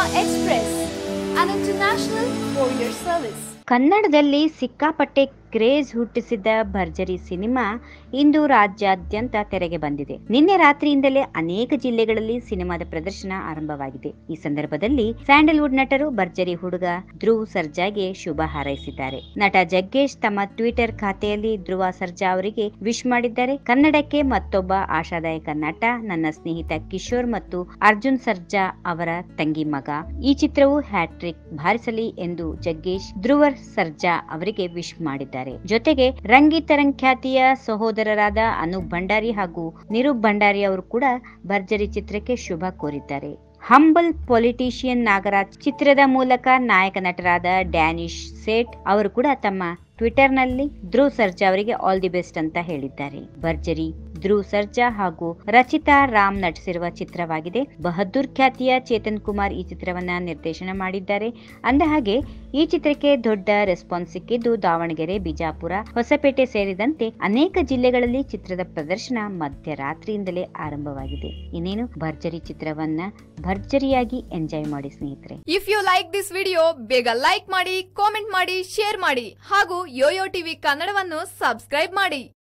Express, an international courier service. ಕನ್ನಡದಲ್ಲಿ ಸಿಕ್ಕಾಪಟ್ಟೆ craze ಹುಟ್ಟಿಸಿದ್ದ ಭರ್ಜರಿ ಸಿನಿಮಾ ಇಂದು ರಾಜ್ಯಾದ್ಯಂತ ತೆರೆಗೆ ಬಂದಿದೆ ನಿನ್ನೆ ರಾತ್ರಿಯಿಂದಲೇ ಅನೇಕ ಜಿಲ್ಲೆಗಳಲ್ಲಿ ಸಿನಿಮಾದ ಪ್ರದರ್ಶನ ಆರಂಭವಾಗಿದೆ ಈ ಸಂದರ್ಭದಲ್ಲಿ ಸ್ಯಾಂಡಲ್ವುಡ್ ನಟರು ಭರ್ಜರಿ ಹುಡುಗ ಧ್ರುವ್ ಸರ್ಜಾಗೆ ಶುಭ ಹಾರೈಸಿದ್ದಾರೆ ನಟ ಜಗ್ಗೇಶ್ ತಮ್ಮ ಟ್ವಿಟರ್ ಖಾತೆಯಲ್ಲಿ ಧ್ರುವ ಸರ್ಜಾ ಅವರಿಗೆ ವಿಶ್ ಮಾಡಿದ್ದಾರೆ ಕನ್ನಡಕ್ಕೆ ಮತ್ತೊಬ್ಬ ಆಶಾದಾಯಕ ನಟ ನನ್ನ ಸ್ನೇಹಿತ ಕಿಶೋರ್ ಮತ್ತು ಅರ್ಜುನ್ ಸರ್ಜಾ ಅವರ ತಂಗಿ ಮಗ ಈ ಚಿತ್ರವು ಹ್ಯಾಟ್ರಿಕ್ ಬಾರಿಸಲಿ ಎಂದು ಜಗ್ಗೇಶ್ ಧ್ರುವರ್ ಸರ್ಜಾ ಅವರಿಗೆ ವಿಶ್ ಮಾಡಿದ್ದಾರೆ ಜೊತೆಗೆ ರಂಗಿತರಂಗ್ ಖ್ಯಾತಿಯ ಸಹೋದರರಾದ ಅನೂಪ್ ಭಂಡಾರಿ ಹಾಗೂ ನಿರೂಪ್ ಭಂಡಾರಿ ಅವರು ಕೂಡ ಭರ್ಜರಿ ಚಿತ್ರಕ್ಕೆ ಶುಭ ಕೋರಿದ್ದಾರೆ ಹಂಬಲ್ ಪೊಲಿಟಿಷಿಯನ್ ನಾಗರಾಜ್ ಚಿತ್ರದ ಮೂಲಕ ನಾಯಕ ನಟರಾದ ಡ್ಯಾನಿಶ್ ಸೇಠ್ ಅವರು ಕೂಡ ತಮ್ಮ ಟ್ವಿಟರ್ನಲ್ಲಿ ಧ್ರುವ್ ಸರ್ಜಾ ಅವರಿಗೆ ಆಲ್ ದಿ ಬೆಸ್ಟ್ ಅಂತ ಹೇಳಿದ್ದಾರೆ ಭರ್ಜರಿ ಧ್ರುವ್ ಸರ್ಜಾ ಹಾಗೂ ರಚಿತಾ ರಾಮ್ ನಟಿಸಿರುವ ಚಿತ್ರವಾಗಿದೆ ಬಹದ್ದೂರ್ ಖ್ಯಾತಿಯ ಚೇತನ್ ಕುಮಾರ್ ಈ ಚಿತ್ರವನ್ನ ನಿರ್ದೇಶನ ಮಾಡಿದ್ದಾರೆ ಅಂದಹಾಗೆ ಈ ಚಿತ್ರಕ್ಕೆ ದೊಡ್ಡ ರೆಸ್ಪಾನ್ಸ್ ಸಿಕ್ಕಿದ್ದು ದಾವಣಗೆರೆ ಬಿಜಾಪುರ ಹೊಸಪೇಟೆ ಸೇರಿದಂತೆ ಅನೇಕ ಜಿಲ್ಲೆಗಳಲ್ಲಿ ಚಿತ್ರದ ಪ್ರದರ್ಶನ ಮಧ್ಯರಾತ್ರಿಯಿಂದಲೇ ಆರಂಭವಾಗಿದೆ ಇನ್ನೇನು ಭರ್ಜರಿ ಚಿತ್ರವನ್ನ ಭರ್ಜರಿಯಾಗಿ ಎಂಜಾಯ್ ಮಾಡಿ ಸ್ನೇಹಿತರೆ if you like this video ಬೇಗ ಲೈಕ್ ಮಾಡಿ ಕಾಮೆಂಟ್ ಮಾಡಿ ಶೇರ್ ಮಾಡಿ ಹಾಗೂ ಯೋಯೋ ಟಿವಿ ಕನ್ನಡವನ್ನು ಸಬ್ಸ್ಕ್ರೈಬ್ ಮಾಡಿ